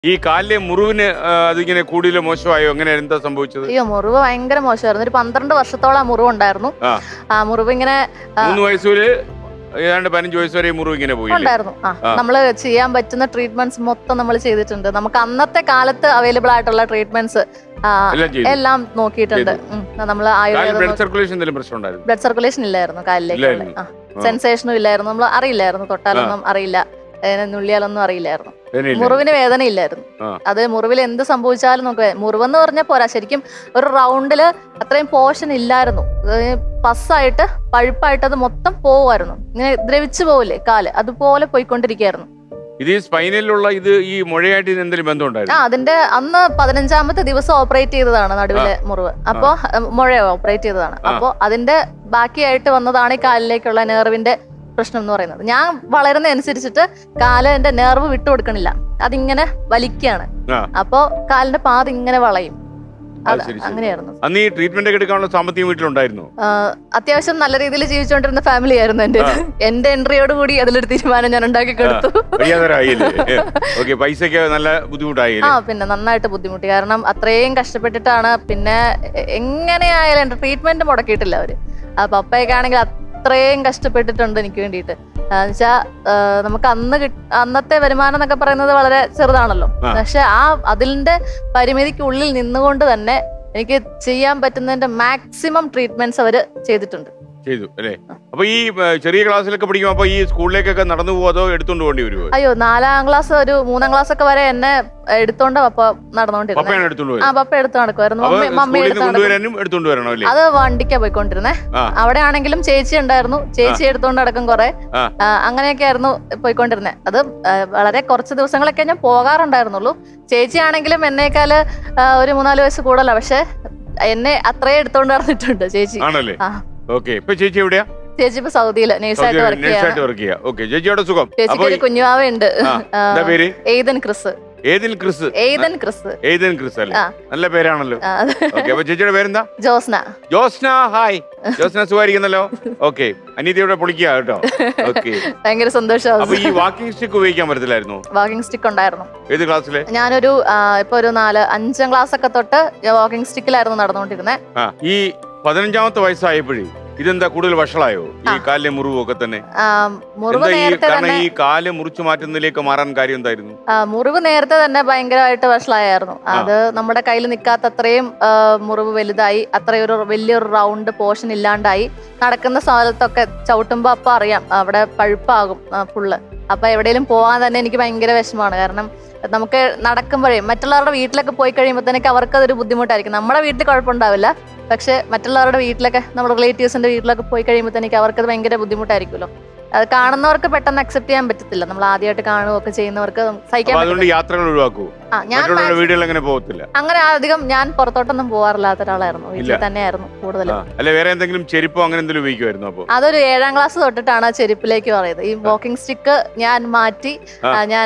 ഈ കാലിലെ മുറിവിന് ആ, അതിങ്ങനെ കൂടുതൽ മോശമായോ എങ്ങനെ എന്താ സംഭവിച്ചത് അയ്യോ മുറിവ് ഭയങ്കര മോശമായിരുന്നു ഒരു പന്ത്രണ്ട് വർഷത്തോളം ആ മുറിവ് ഉണ്ടായിരുന്നു ആ. ആ മുറിവ് ഇങ്ങനെ ആ, മൂന്ന് വയസ്സുവരെ ഏതാണ്ട് പതിനഞ്ച് വയസ്സ് വരെ ഈ മുറിവ് ഇങ്ങനെ പോയില്ലേ ഉണ്ടായിരുന്നു ആ ആ. നമ്മൾ ചെയ്യാൻ പറ്റുന്ന ട്രീറ്റ്മെന്റ്സ് മൊത്തം നമ്മൾ ചെയ്തിട്ടുണ്ട് നമുക്ക് അന്നത്തെ കാലത്ത് അവൈലബിൾ ആയിട്ടുള്ള ട്രീറ്റ്മെന്റ്സ് എല്ലാം ചെയ്തു എല്ലാം നോക്കിയിട്ടുണ്ട് നമ്മൾ കാലിൽ ആയുർവേദം ബ്ലഡ് സർക്കുലേഷൻ എന്തെങ്കിലും പ്രശ്നം ഉണ്ടായിരുന്നു ബ്ലഡ് സർക്കുലേഷൻ ഇല്ലായിരുന്നു കാലിലേക്ക് ഇല്ലായിരുന്നു. ആ. സെൻസേഷനും ഇല്ലായിരുന്നു നമ്മൾ അറിയില്ലായിരുന്നു തൊട്ടാലൊന്നും അറിയില്ല ഏ, നുള്ളിയാലൊന്നും അറിയില്ലായിരുന്നു വേദനയില്ല. മുറിവിന് വേദനയില്ലായിരുന്നു ആ. അത് മുറിവിൽ എന്ത് സംഭവിച്ചാലും നമുക്ക് വേ- മുറിവെന്ന് പറഞ്ഞാൽ പോരാ ശരിക്കും ഒരു റൗണ്ടില് അത്രയും പോർഷൻ ഇല്ലായിരുന്നു പസ്സായിട്ട് പഴുപ്പായിട്ട് അത് മൊത്തം പോവുമായിരുന്നു ഇങ്ങനെ ദ്രവിച്ചു പോവില്ലേ കാല് അതുപോലെ പോയിക്കൊണ്ടിരിക്കുകയായിരുന്നു ഇത് ഈ സ്പൈനലിലുള്ള ഇത് ഈ മുഴയായിട്ട് ഇതിന് എന്തെങ്കിലും ബന്ധം ആ ഉണ്ടായിരുന്നു അതിന്റെ അന്ന് പതിനഞ്ചാമത്തെ ദിവസം ഓപ്പറേറ്റ് ചെയ്തതാണ് നടുവിലെ മുറിവ് അപ്പോ അഹ് മുഴ ഓപ്പറേറ്റ് ചെയ്തതാണ് ആ. അപ്പോ അതിന്റെ ബാക്കിയായിട്ട് വന്നതാണ് ഈ കാലിലേക്കുള്ള നെർവിന്റെ പ്രശ്നം എന്ന് പറയുന്നത് ഞാൻ വളരുന്ന അനുസരിച്ചിട്ട് കാലിന്റെ നെർവ് വിട്ടുകൊടുക്കണില്ല അതിങ്ങനെ വലിക്കുകയാണ് ആ. അപ്പോ കാലിന്റെ പാത ഇങ്ങനെ വളയും അത് അത് ശരി, ശരി. അങ്ങനെയായിരുന്നു അന്ന് ഈ ട്രീറ്റ്മെന്റ് ഒക്കെ എടുക്കാനുള്ള സാമ്പത്തികം വീട്ടിലുണ്ടായിരുന്നു ആ, അത്യാവശ്യം നല്ല രീതിയിൽ ജീവിച്ചുകൊണ്ടിരുന്ന ഫാമിലി ആയിരുന്നു എന്റെ എന്റെ എൻട്രിയോട് കൂടി അതിലൊരു തീരുമാനം ഞാൻ ഉണ്ടാക്കി കൊടുത്തു വഴിയാതരായില്ലേ ഓക്കെ പൈസക്ക് നല്ല ആ ബുദ്ധിമുട്ടായില്ലേ പിന്നെ നന്നായിട്ട് ബുദ്ധിമുട്ടി കാരണം അത്രയും കഷ്ടപ്പെട്ടിട്ടാണ് പിന്നെ എ- എങ്ങനെയായാലും എന്റെ ട്രീറ്റ്മെന്റ് മുടക്കിയിട്ടില്ല അവര് ആ പപ്പയൊക്കെ ആണെങ്കിൽ അത്രയും കഷ്ടപ്പെട്ടിട്ടുണ്ട് എനിക്ക് വേണ്ടിയിട്ട് വെച്ചാ നമുക്ക് അന്ന് കിട്ട- അന്നത്തെ വരുമാനം എന്നൊക്കെ പറയുന്നത് വളരെ ചെറുതാണല്ലോ ആ. പക്ഷെ ആ അതിന്റെ പരിമിതിക്കുള്ളിൽ നിന്നുകൊണ്ട് തന്നെ എനിക്ക് ചെയ്യാൻ പറ്റുന്നതിന്റെ മാക്സിമം ട്രീറ്റ്മെന്റ്സ് അവര് ചെയ്തിട്ടുണ്ട് ചെയ്തു അല്ലേ അപ്പൊ ഈ ഏ, ചെറിയ ക്ലാസ്സിലൊക്കെ പഠിക്കുമ്പോ അപ്പൊ ഈ സ്കൂളിലേക്കൊക്കെ നടന്നു പോവോ അതോ എടുത്തോണ്ട് പോകേണ്ടി വരുമോ അയ്യോ നാലാം ക്ലാസ് ഒരു മൂന്നാം ക്ലാസ് ഒക്കെ വരെ എന്നെ എടുത്തോണ്ട് പപ്പ നടന്നുകൊണ്ടിരുന്നത് പപ്പയാണ് എടുത്തോണ്ട് ആ പോയത് പപ്പ എടുത്തു നടക്കുമായിരുന്നു അപ്പൊ മമ്മി മമ്മി സ്കൂളിൽ എടുത്തു നിന്ന് നടക്കും കൊണ്ടുവരാനും എടുത്തോണ്ട് വരണം അല്ലേ അത് വണ്ടിക്കാ പോയിക്കൊണ്ടിരുന്നേ ആ. അവിടെ ആണെങ്കിലും ചേച്ചി ഉണ്ടായിരുന്നു ചേച്ചി എടുത്തോണ്ട് നടക്കും കുറെ ആ. ആ, അങ്ങനെയൊക്കെ ആയിരുന്നു പോയിക്കൊണ്ടിരുന്നത് അത് ആ, വളരെ കുറച്ച് ദിവസങ്ങളൊക്കെ ഞാൻ പോകാറുണ്ടായിരുന്നുള്ളൂ ചേച്ചി ആണെങ്കിലും എന്നേക്കാള് ആ, ഒരു മൂന്നാല് വയസ്സ് കൂടുതല പക്ഷെ എന്നെ അത്രയും എടുത്തോണ്ട് നടന്നിട്ടുണ്ട് ചേച്ചി ആണല്ലേ ആ. ഓക്കെ ഇപ്പൊ ചേച്ചി എവിടെയാ ചേച്ചി ഇപ്പൊ സൗദിയില് നേഴ്സായിട്ട് വർക്ക് ചെയ്യാണ് നേഴ്സായിട്ട് വർക്ക് ചെയ്യാം ഓക്കെ ചേച്ചിയുടെ സുഖം ചേച്ചിക്ക് അപ്പൊ ഒരു കുഞ്ഞുവാവുണ്ട് ആ, എന്താ പേര് എയ്തൻ ക്രിസ് ഏതിൽ ക്രിസ് എയ്തൻ ക്രിസ് ഏതിൽ ക്രിസ് അല്ലേ ആ. നല്ല പേരാണല്ലോ ആ, ഓക്കെ അപ്പൊ ചേച്ചിയുടെ പേരെന്താ ജോസ്ന ജോസ്ന ഹായ് ജോസ്ന സുഖമായിരിക്കുന്നല്ലോ ഓക്കെ അനീതിയുടെ പൊളിക്കുക കേട്ടോ ഓക്കെ ഭയങ്കര അപ്പൊ സന്തോഷമാവും ഈ വാക്കിംഗ് സ്റ്റിക്ക് ഉപയോഗിക്കാൻ പറ്റത്തില്ലായിരുന്നു വാക്കിംഗ് സ്റ്റിക്ക് ഉണ്ടായിരുന്നു ഏത് ക്ലാസ്സിലെ ഞാനൊരു ആ, ഇപ്പൊ ഒരു നാല് അഞ്ചാം ക്ലാസ് ഒക്കെ തൊട്ട് വാക്കിംഗ് സ്റ്റിക്കിലായിരുന്നു നടന്നുകൊണ്ടിരുന്നത് ആ ഈ പതിനഞ്ചാമത്തെ വയസ്സായപ്പോഴേ ഇതെന്താ കൂടുതൽ വഷളായോ ഈ കാലിലെ മുറിവൊക്കെ തന്നെ മുറിവ് എന്താ ഈ നേരത്തെ കാരണം തന്നെ ഈ കാല് മുറിച്ചു മാറ്റുന്നതിലേക്ക് മാറാൻ കാര്യം എന്തായിരുന്നു ആ, മുറിവ് നേരത്തെ തന്നെ ഭയങ്കരമായിട്ട് വഷളായിരുന്നു അത് നമ്മുടെ കയ്യിൽ നിൽക്കാത്ത അത്രയും ആ, മുറിവ് വലുതായി അത്രയും ഒരു വലിയൊരു റൗണ്ട് പോർഷൻ ഇല്ലാണ്ടായി നടക്കുന്ന സ്ഥലത്തൊക്കെ ചവിട്ടുമ്പോ അപ്പൊ അറിയാം അവിടെ പഴുപ്പാകും ഫുള്ള് അപ്പൊ എവിടെയെങ്കിലും പോകാൻ തന്നെ എനിക്ക് ഭയങ്കര വിഷമമാണ് കാരണം നമുക്ക് നടക്കുമ്പോഴേ മറ്റുള്ളവരുടെ വീട്ടിലൊക്കെ പോയി കഴിയുമ്പോഴത്തേക്ക് അവർക്ക് അതൊരു ബുദ്ധിമുട്ടായിരിക്കും നമ്മുടെ വീട്ടിൽ കുഴപ്പമുണ്ടാവില്ല പക്ഷെ മറ്റുള്ളവരുടെ വീട്ടിലൊക്കെ നമ്മുടെ റിലേറ്റീവ്സിന്റെ വീട്ടിലൊക്കെ പോയി കഴിയുമ്പോഴത്തേക്ക് അവർക്കത് ഭയങ്കര ബുദ്ധിമുട്ടായിരിക്കുമല്ലോ അത് കാണുന്നവർക്ക് പെട്ടെന്ന് അക്സെപ്റ്റ് ചെയ്യാൻ പറ്റത്തില്ല നമ്മൾ ആദ്യമായിട്ട് കാണുകയൊക്കെ ചെയ്യുന്നവർക്ക് സഹിക്കാൻ അപ്പൊ അതുകൊണ്ട് പറ്റില്ല യാത്രകൾ ഒഴിവാക്കൂ ആ ഞാൻ മറ്റുള്ളവരുടെ maximum- വീടുകൾ അങ്ങനെ പോകത്തില്ല അങ്ങനെ അധികം ഞാൻ പുറത്തോട്ടൊന്നും പോകാറില്ലാത്ത ഒരാളായിരുന്നു വീട്ടിൽ ഇല്ല. തന്നെയായിരുന്നു കൂടുതൽ ആ. അല്ല വേറെ എന്തെങ്കിലും ചെരുപ്പോ അങ്ങനെ എന്തെങ്കിലും ഉപയോഗിക്കുമായിരുന്നു അപ്പൊ അതൊരു ഏഴാം ക്ലാസ് തൊട്ടിട്ടാണ് ആ ചെരുപ്പിലേക്ക് പറയുന്നത് ഈ വാക്കിംഗ് സ്റ്റിക്ക് ഞാൻ മാറ്റി ആ. ഞാൻ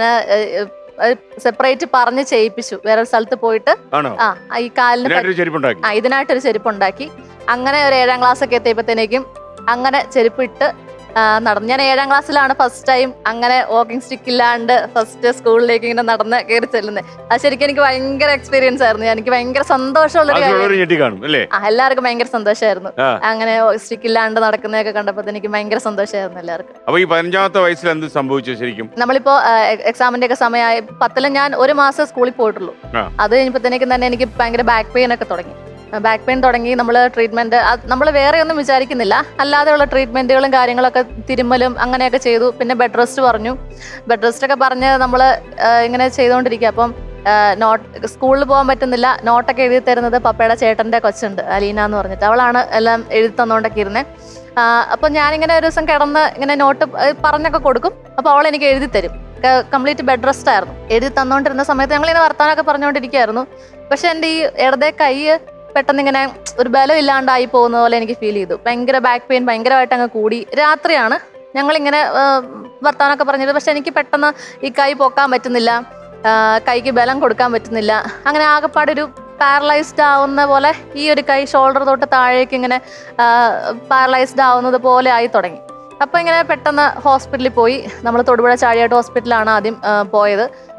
സെപ്പറേറ്റ് പറഞ്ഞ് ചെയ്യിപ്പിച്ചു വേറെ സ്ഥലത്ത് പോയിട്ട് ആണോ ആ ഈ കാലിന് പറ്റി- ഇതിനായിട്ടൊരു ചെരുപ്പുണ്ടാക്കി ആ ഇതിനായിട്ടൊരു ചെരുപ്പ് ഉണ്ടാക്കി അങ്ങനെ ഒരു ഏഴാം ക്ലാസ് ഒക്കെ എത്തിയപ്പോഴത്തേക്കും അങ്ങനെ ചെരുപ്പ് ഇട്ട് ആ, നടന്നു ഞാൻ ഏഴാം ക്ലാസ്സിലാണ് ഫസ്റ്റ് ടൈം അങ്ങനെ വാക്കിംഗ് സ്റ്റിക്ക് ഇല്ലാണ്ട് ഫസ്റ്റ് സ്കൂളിലേക്ക് ഇങ്ങനെ നടന്ന് കയറി ചെല്ലുന്നത് അത് ശരിക്കും എനിക്ക് ഭയങ്കര എക്സ്പീരിയൻസ് ആയിരുന്നു എനിക്ക് ഭയങ്കര സന്തോഷമുള്ള ഒരു കാര്യം അതിലുള്ളവർ ഞെട്ടി കാണും അല്ലേ ആ എല്ലാവർക്കും ഭയങ്കര സന്തോഷമായിരുന്നു ആ. അങ്ങനെ സ്റ്റിക്ക് ഇല്ലാണ്ട് നടക്കുന്നതൊക്കെ കണ്ടപ്പോൾ എനിക്ക് ഭയങ്കര സന്തോഷമായിരുന്നു എല്ലാവർക്കും അപ്പൊ ഈ പതിനഞ്ചാമത്തെ വയസ്സിൽ എന്ത് സംഭവിച്ചു ശരിക്കും നമ്മളിപ്പോ എക്സാമിന്റെ ഒക്കെ സമയമായി പത്തിലും ഞാൻ ഒരു മാസം സ്കൂളിൽ പോയിട്ടുള്ളൂ ആ. അത് കഴിഞ്ഞപ്പോഴത്തേക്കും തന്നെ എനിക്ക് ഭയങ്കര ബാക്ക് പെയിൻ ഒക്കെ തുടങ്ങി ബാക്ക് പെയിൻ തുടങ്ങി നമ്മൾ ട്രീറ്റ്മെന്റ് നമ്മൾ വേറെ ഒന്നും വിചാരിക്കുന്നില്ല അല്ലാതെയുള്ള ട്രീറ്റ്മെന്റുകളും കാര്യങ്ങളൊക്കെ തിരുമ്മലും അങ്ങനെയൊക്കെ ചെയ്തു പിന്നെ ബെഡ് റെസ്റ്റ് പറഞ്ഞു ബെഡ് റെസ്റ്റ് ഒക്കെ പറഞ്ഞ് നമ്മൾ ഇങ്ങനെ ചെയ്തുകൊണ്ടിരിക്കുക അപ്പം നോട്ട് സ്കൂളിൽ പോകാൻ പറ്റുന്നില്ല നോട്ടൊക്കെ എഴുതി തരുന്നത് പപ്പയുടെ ചേട്ടന്റെ കൊച്ചുണ്ട് അലീന എന്ന് പറഞ്ഞിട്ട് അവളാണ് എല്ലാം എഴുതി തന്നുകൊണ്ടൊക്കെ ഇരുന്നത് അപ്പൊ ഞാനിങ്ങനെ ഒരു ദിവസം കിടന്ന് ഇങ്ങനെ നോട്ട് പറഞ്ഞൊക്കെ കൊടുക്കും അപ്പൊ അവൾ എനിക്ക് എഴുതി തരും കംപ്ലീറ്റ് ബെഡ് റെസ്റ്റ് ആയിരുന്നു എഴുതി തന്നുകൊണ്ടിരുന്ന സമയത്ത് ഞങ്ങൾ ഇങ്ങനെ വർത്താനൊക്കെ പറഞ്ഞുകൊണ്ടിരിക്കുകയായിരുന്നു പക്ഷെ എൻ്റെ ഈ ഇടതേ കൈ പെട്ടെന്ന് ഇങ്ങനെ ഒരു ബലം ഇല്ലാണ്ടായി പോകുന്ന പോലെ എനിക്ക് ഫീൽ ചെയ്തു ഭയങ്കര ബാക്ക് പെയിൻ ഭയങ്കരമായിട്ട് അങ്ങ് കൂടി രാത്രിയാണ് ഞങ്ങളിങ്ങനെ ആ, വർത്താനൊക്കെ പറഞ്ഞത് പക്ഷെ എനിക്ക് പെട്ടെന്ന് ഈ കൈ പൊക്കാൻ പറ്റുന്നില്ല ആ, കൈക്ക് ബലം കൊടുക്കാൻ പറ്റുന്നില്ല അങ്ങനെ ആകെപ്പാടെ ഒരു പാരലൈസ്ഡ് ആവുന്ന പോലെ ഈ ഒരു കൈ ഷോൾഡർ തൊട്ട് താഴേക്ക് ഇങ്ങനെ പാരലൈസ്ഡ് ആവുന്നത് പോലെ ആയി തുടങ്ങി അപ്പോൾ ഇങ്ങനെ പെട്ടെന്ന് ഹോസ്പിറ്റലിൽ പോയി നമ്മൾ തൊടുപുഴ ചാഴിയാട്ട് ഹോസ്പിറ്റലാണ് ആദ്യം ആ, പോയത്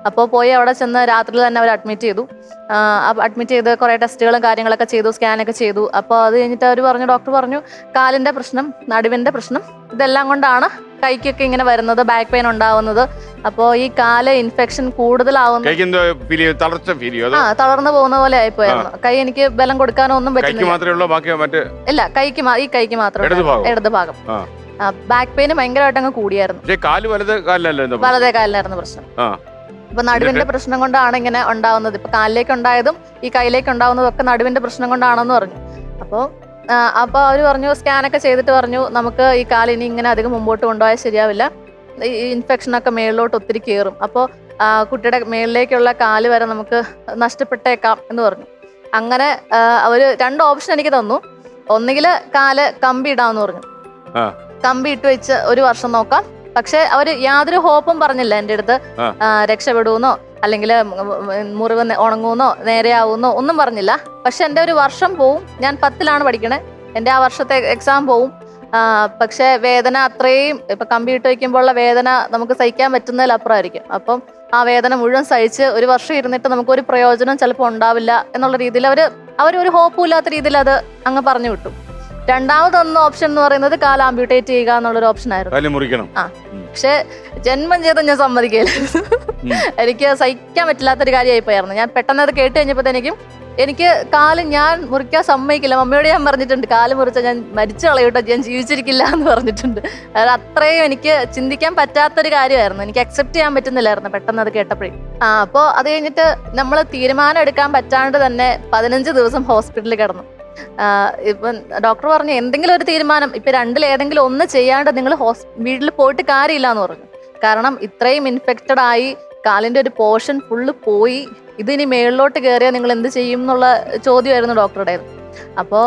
അപ്പോൾ പോയി അവിടെ ചെന്ന് രാത്രി തന്നെ അവർ അഡ്മിറ്റ് ചെയ്തു അഡ്മിറ്റ് ചെയ്ത് കുറേ ടെസ്റ്റുകളും കാര്യങ്ങളൊക്കെ ചെയ്തു സ്കാനൊക്കെ ചെയ്തു അപ്പോൾ അത് കഴിഞ്ഞിട്ട് അവർ പറഞ്ഞു ഡോക്ടർ പറഞ്ഞു കാലിൻ്റെ പ്രശ്നം നടുവിൻ്റെ പ്രശ്നം ഇതെല്ലാം കൊണ്ടാണ് കൈക്കൊക്കെ ഇങ്ങനെ വരുന്നത് ബാക്ക് പെയിൻ ഉണ്ടാവുന്നത് അപ്പോൾ ഈ കാല് ഇൻഫെക്ഷൻ കൂടുതലാവുന്നു കൈക്ക് എന്തോ ഫീൽ ചെയ്യും തളർച്ച ഫീൽ ചെയ്യും ആ അതോ തളർന്നു പോകുന്ന പോലെ ആയിപ്പോയായിരുന്നു കൈ എനിക്ക് ബലം കൊടുക്കാനോ ഒന്നും കൈക്ക് പറ്റുന്നില്ല മാത്രമേ ഉള്ളൂ ബാക്കി മറ്റേ ഇല്ല കൈക്ക് മാ- ഈ കൈക്ക് മാത്രം ഇടത് ഭാഗം? ഇടത് ഭാഗം ആ. ബാക്ക് പെയിന് ഭയങ്കരമായിട്ട് അങ്ങ് കൂടിയായിരുന്നു പക്ഷേ കാല് വലത് കാലിലല്ലോ എന്തോ വലതേ കാലിലായിരുന്നു പ്രശ്നം ആ അപ്പൊ നടുവിന്റെ പ്രശ്നം കൊണ്ടാണ് ഇങ്ങനെ ഉണ്ടാവുന്നത് ഇപ്പൊ കാലിലേക്ക് ഉണ്ടായതും ഈ കൈയിലേക്ക് ഉണ്ടാവുന്നതും ഒക്കെ നടുവിന്റെ പ്രശ്നം കൊണ്ടാണെന്ന് പറഞ്ഞു അപ്പോൾ അപ്പോൾ അവർ പറഞ്ഞു സ്കാനൊക്കെ ചെയ്തിട്ട് പറഞ്ഞു നമുക്ക് ഈ കാല് ഇനി ഇങ്ങനെ അധികം മുമ്പോട്ട് കൊണ്ടുപോയാൽ ശരിയാവില്ല ഈ ഇൻഫെക്ഷൻ ഒക്കെ മേളിലോട്ട് ഒത്തിരി കയറും അപ്പോൾ കുട്ടിയുടെ മേളിലേക്കുള്ള കാല് വരെ നമുക്ക് നഷ്ടപ്പെട്ടേക്കാം എന്ന് പറഞ്ഞു അങ്ങനെ ആ, അവര് രണ്ട് ഓപ്ഷൻ എനിക്ക് തന്നു ഒന്നുകിൽ കാല് കമ്പി ഇടാമെന്ന് പറഞ്ഞു ആ. കമ്പി ഇട്ട് വെച്ച് ഒരു വർഷം നോക്കാം പക്ഷെ അവര് യാതൊരു ഹോപ്പും പറഞ്ഞില്ല എൻ്റെ അടുത്ത് ആ. ആ, രക്ഷപ്പെടുമെന്നോ അല്ലെങ്കിൽ മുറിവ് നെ- ഉണങ്ങുമെന്നോ നേരെയാവുമെന്നോ ഒന്നും പറഞ്ഞില്ല പക്ഷെ എൻ്റെ ഒരു വർഷം പോവും ഞാൻ പത്തിലാണ് പഠിക്കണേ എൻ്റെ ആ വർഷത്തെ എക്സാം പോവും ആ, പക്ഷെ വേദന അത്രയും ഇപ്പൊ കമ്പി ഇട്ട് വയ്ക്കുമ്പോഴുള്ള വേദന നമുക്ക് സഹിക്കാൻ പറ്റുന്നതിലപ്പുറമായിരിക്കും അപ്പം ആ വേദന മുഴുവൻ സഹിച്ച് ഒരു വർഷം ഇരുന്നിട്ട് നമുക്ക് ഒരു പ്രയോജനം ചിലപ്പോൾ ഉണ്ടാവില്ല എന്നുള്ള രീതിയിൽ അവർ അവർ ഒരു ഹോപ്പും ഇല്ലാത്ത രീതിയിൽ അത് അങ്ങ് പറഞ്ഞു വിട്ടു രണ്ടാമതൊന്ന് ഓപ്ഷൻ എന്ന് പറയുന്നത് കാൽ ആംബ്യൂട്ടേറ്റ് ചെയ്യുക എന്നുള്ളൊരു ഓപ്ഷൻ ആയിരുന്നു കാല് മുറിക്കണം പക്ഷെ ജന്മം ചെയ്ത് ഞാൻ സമ്മതിക്കില്ല ഉം. എനിക്ക് സഹിക്കാൻ പറ്റില്ലാത്തൊരു കാര്യമായി പോയായിരുന്നു ഞാൻ പെട്ടെന്ന് അത് കേട്ട് കഴിഞ്ഞപ്പോഴത്തേക്കും എനിക്ക് കാല് ഞാൻ മുറിക്കാൻ സമ്മതിക്കില്ല മമ്മിയോട് ഞാൻ പറഞ്ഞിട്ടുണ്ട് കാല് മുറിച്ച ഞാൻ മരിച്ചു കളയൂട്ടോ ഞാൻ ജീവിച്ചിരിക്കില്ല എന്ന് പറഞ്ഞിട്ടുണ്ട് അത് അത്രയും എനിക്ക് ചിന്തിക്കാൻ പറ്റാത്തൊരു കാര്യമായിരുന്നു എനിക്ക് അക്സെപ്റ്റ് ചെയ്യാൻ പറ്റുന്നില്ലായിരുന്നു പെട്ടെന്ന് അത് കേട്ടപ്പോഴേ ആ അപ്പോൾ അത് കഴിഞ്ഞിട്ട് നമ്മൾ തീരുമാനം എടുക്കാൻ പറ്റാണ്ട് തന്നെ പതിനഞ്ച് ദിവസം ഹോസ്പിറ്റലിൽ കിടന്നു ആ, ഇപ്പം ഡോക്ടർ പറഞ്ഞു എന്തെങ്കിലും ഒരു തീരുമാനം ഇപ്പൊ രണ്ടിൽ ഏതെങ്കിലും ഒന്ന് ചെയ്യാണ്ട് നിങ്ങൾ ഹോസ് വീട്ടിൽ പോയിട്ട് കാര്യമില്ല എന്ന് പറഞ്ഞു കാരണം ഇത്രയും ഇൻഫെക്റ്റഡ് ആയി കാലിന്റെ ഒരു പോർഷൻ ഫുള്ള് പോയി ഇതിനി മേളിലോട്ട് കയറിയാൽ നിങ്ങൾ എന്ത് ചെയ്യും എന്നുള്ള ചോദ്യമായിരുന്നു ഡോക്ടറുടെ അപ്പോൾ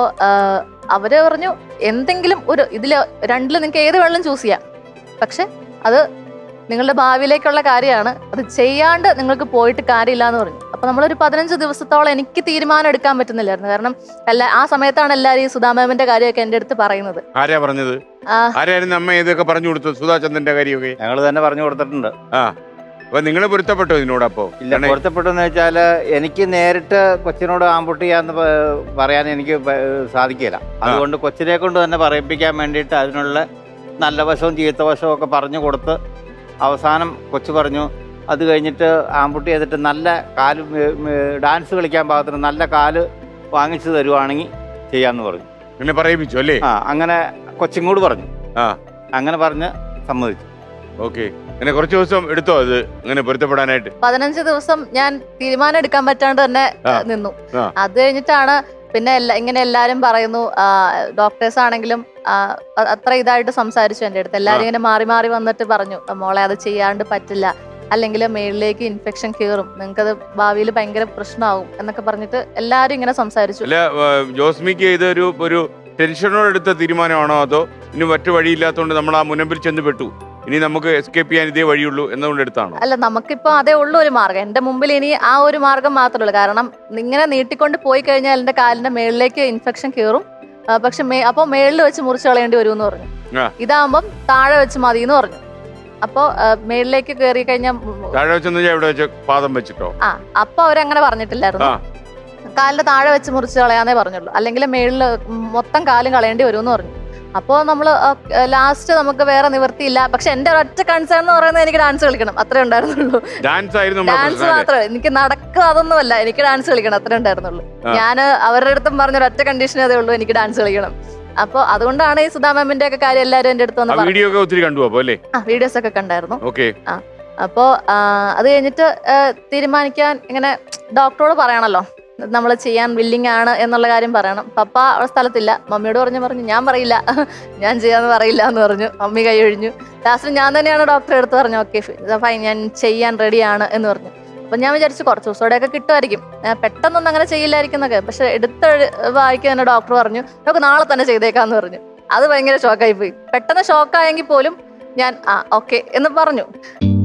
അവര് പറഞ്ഞു എന്തെങ്കിലും ഒരു ഇതിൽ രണ്ടിൽ നിങ്ങൾക്ക് ഏത് വെള്ളം ചൂസ് ചെയ്യാം പക്ഷെ അത് നിങ്ങളുടെ ഭാവിയിലേക്കുള്ള കാര്യമാണ് അത് ചെയ്യാണ്ട് നിങ്ങൾക്ക് പോയിട്ട് കാര്യമില്ല എന്ന് പറഞ്ഞു അപ്പൊ നമ്മളൊരു പതിനഞ്ച് ദിവസത്തോളം എനിക്ക് തീരുമാനം എടുക്കാൻ പറ്റുന്നില്ലായിരുന്നു കാരണം എല്ലാ ആ സമയത്താണ് എല്ലാവരും ഈ സുധാമേമന്റെ കാര്യമൊക്കെ എൻ്റെ അടുത്ത് പറയുന്നത് ആരാ പറഞ്ഞത് ആ. ആരായിരുന്നു അമ്മ ഇതൊക്കെ പറഞ്ഞു കൊടുത്തു സുധാചന്ദ്രന്റെ കാര്യമൊക്കെ ഞങ്ങൾ തന്നെ പറഞ്ഞു കൊടുത്തിട്ടുണ്ട് ആ അപ്പൊ നിങ്ങൾ പൊരുത്തപ്പെട്ടോ ഇതിനോട് അപ്പോ ഇല്ല പൊരുത്തപ്പെട്ടെന്ന് വെച്ചാല് എനിക്ക് നേരിട്ട് കൊച്ചിനോട് ആമ്പുട്ടി ചെയ്യാന്ന് പ- പറയാൻ എനിക്ക് പ- സാധിക്കില്ല അതുകൊണ്ട് കൊച്ചിനെ കൊണ്ട് തന്നെ പറയിപ്പിക്കാൻ വേണ്ടിയിട്ട് അതിനുള്ള നല്ല വശവും ചീത്ത വശവും ഒക്കെ പറഞ്ഞു കൊടുത്ത് അവസാനം കൊച്ചു പറഞ്ഞു അത് കഴിഞ്ഞിട്ട് ആമ്പുട്ടി ചെയ്തിട്ട് നല്ല കാല് മേ- മേ- ഡാൻസ് കളിക്കാൻ പാകത്തിന് നല്ല കാല് വാങ്ങിച്ചു തരുവാണെങ്കിൽ ചെയ്യാന്ന് പറഞ്ഞു എന്നെ പറയിപ്പിച്ചു അല്ലേ ആ അങ്ങനെ കൊച്ചിങ്ങോട് പറഞ്ഞു ആ. അങ്ങനെ പറഞ്ഞ് സമ്മതിച്ചു ഓക്കെ അങ്ങനെ കുറച്ച് ദിവസം എടുത്തോ അത് അങ്ങനെ പൊരുത്തപ്പെടാനായിട്ട് പതിനഞ്ച് ദിവസം ഞാൻ തീരുമാനം എടുക്കാൻ പറ്റാണ്ട് തന്നെ ആ. ഏഹ്, നിന്നു ആ. അത് കഴിഞ്ഞിട്ടാണ് പിന്നെ എല്ലാ ഇങ്ങനെ എല്ലാരും പറയുന്നു ഡോക്ടേഴ്സ് ആണെങ്കിലും ആ, അ- അത്ര ഇതായിട്ട് സംസാരിച്ചു എൻ്റെ അടുത്ത് എല്ലാരും ഇങ്ങനെ മാറി മാറി വന്നിട്ട് പറഞ്ഞു മോളെ അത് ചെയ്യാണ്ട് പറ്റില്ല അല്ലെങ്കിൽ മേളിലേക്ക് ഇൻഫെക്ഷൻ കയറും നിങ്ങൾക്കത് ഭാവിയിൽ ഭയങ്കര പ്രശ്നമാവും എന്നൊക്കെ പറഞ്ഞിട്ട് എല്ലാരും ഇങ്ങനെ സംസാരിച്ചു അല്ല ആ, ജോസ്മിക്ക് ഇതൊരു ഒരു ടെൻഷനോട് എടുത്ത തീരുമാനമാണോ അതോ ഇനി മറ്റു വഴിയില്ലാത്തതുകൊണ്ട് നമ്മൾ ആ മുനമ്പിൽ ചെന്ന് പെട്ടു ഇനി നമുക്ക് എസ്കേപ്പ് ചെയ്യാൻ ഇതേ വഴിയുള്ളൂ എന്നുകൊണ്ട് എടുത്താണോ അല്ല നമുക്കിപ്പോ അതേ ഉള്ളൂ ഒരു മാർഗം എന്റെ മുമ്പിൽ ഇനി ആ ഒരു മാർഗം മാത്രമേ ഉള്ളൂ കാരണം ഇങ്ങനെ നീട്ടിക്കൊണ്ട് പോയി കഴിഞ്ഞാൽ എന്റെ കാലിന്റെ മേളിലേക്ക് ഇൻഫെക്ഷൻ കയറും ആ, പക്ഷെ മേ അപ്പോൾ മേളിൽ വെച്ച് മുറിച്ച് കളയേണ്ടി വരും എന്ന് പറഞ്ഞു ആ. ഇതാകുമ്പം താഴെ വെച്ച് മതി എന്ന് പറഞ്ഞു അപ്പോൾ മേളിലേക്ക് കയറി കഴിഞ്ഞാൽ താഴെ വെച്ചെന്ന് വെച്ചാൽ എവിടെ വെച്ച് പാദം വെച്ചിട്ടോ ആ അപ്പൊ അവരങ്ങനെ പറഞ്ഞിട്ടില്ലായിരുന്നു ആ. കാലിന്റെ താഴെ വെച്ച് മുറിച്ച് കളയാന്നേ പറഞ്ഞുള്ളൂ അല്ലെങ്കിൽ മേളിൽ മൊത്തം കാലും കളയേണ്ടി വരും എന്ന് പറഞ്ഞു അപ്പോൾ നമ്മൾ ലാസ്റ്റ് നമുക്ക് വേറെ നിവൃത്തിയില്ല പക്ഷെ എന്റെ ഒരൊറ്റ കൺസേൺ എന്ന് പറയുന്നത് എനിക്ക് ഡാൻസ് കളിക്കണം അത്രേ ഉണ്ടായിരുന്നുള്ളൂ ഡാൻസ് ആയിരുന്നു നമ്മുടെ ഡാൻസ് പ്രശ്നം അല്ലേ? മാത്രമേ എനിക്ക് നടക്കുക അതൊന്നുമല്ല എനിക്ക് ഡാൻസ് കളിക്കണം അത്രേ ഉണ്ടായിരുന്നുള്ളൂ ആ. ഞാൻ അവരുടെ അടുത്തും പറഞ്ഞ ഒറ്റ കണ്ടീഷനേ അതേ ഉള്ളൂ എനിക്ക് ഡാൻസ് കളിക്കണം അപ്പോൾ അതുകൊണ്ടാണ് ഈ സുധാ മാമിന്റെ ഒക്കെ കാര്യം എല്ലാവരും എൻ്റെ അടുത്ത് ആ വന്ന് പറഞ്ഞു വീഡിയോ ഒക്കെ ഒത്തിരി കണ്ടു അപ്പൊ അല്ലേ ആ വീഡിയോസ് ഒക്കെ കണ്ടായിരുന്നു ഓക്കെ അപ്പോൾ അത് കഴിഞ്ഞിട്ട് ആ, തീരുമാനിക്കാൻ ഇങ്ങനെ ഡോക്ടറോട് പറയണല്ലോ നമ്മൾ ചെയ്യാൻ വില്ലിങ് ആണ് എന്നുള്ള കാര്യം പറയണം പപ്പ അവിടെ സ്ഥലത്തില്ല മമ്മിയോട് പറഞ്ഞു പറഞ്ഞു ഞാൻ പറയില്ല ഞാൻ ചെയ്യാന്ന് പറയില്ല എന്ന് പറഞ്ഞു മമ്മി കൈ ഒഴിഞ്ഞു ലാസ്റ്റ് ഞാൻ തന്നെയാണ് ഡോക്ടറെ എടുത്ത് പറഞ്ഞു ഓക്കെ ഫൈൻ ഞാൻ ചെയ്യാൻ റെഡിയാണ് എന്ന് പറഞ്ഞു അപ്പൊ ഞാൻ വിചാരിച്ചു കുറച്ച് ദിവസത്തോടെയൊക്കെ കിട്ടുമായിരിക്കും ഞാൻ പെട്ടെന്നൊന്നും അങ്ങനെ ചെയ്യില്ലായിരിക്കും എന്നൊക്കെ പക്ഷെ എടുത്ത വായിക്കാൻ തന്നെ ഡോക്ടർ പറഞ്ഞു നമുക്ക് നാളെ തന്നെ ചെയ്തേക്കാന്ന് പറഞ്ഞു അത് ഭയങ്കര ഷോക്കായി പോയി പെട്ടെന്ന് ഷോക്കായെങ്കിൽ പോലും ഞാൻ ആ ഓക്കെ എന്ന് പറഞ്ഞു